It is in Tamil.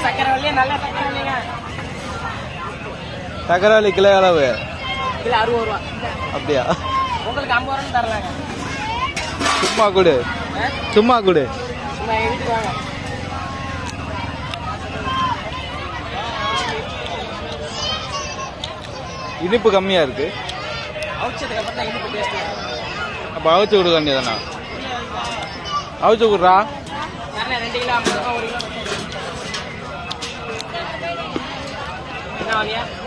சக்கரை வள்ளியே நல்ல சக்கரை வள்ளிங்க தகராளி கிலோ அளவு இல்ல அறுபது ரூபா அப்படியா உங்களுக்கு ஐம்பது ரூபா தரலாங்க சும்மா கொடு ஆ? சும்மா கொடு சும்மா எங்க வீட்டுக்கு வாங்க இனிப்பு கம்மியா இருக்கு அவுச்சதுக்கு அப்புறம் தான் இனிப்பு டேஸ்ட் அப்ப அவிச்சு கொடுக்க வேண்டியதானா அவிச்சு கொடுறா யாருண்ணே ரெண்டு கிலோ ஐம்பது ரூபா ஒரு கிலோ என்ன வாங்கியா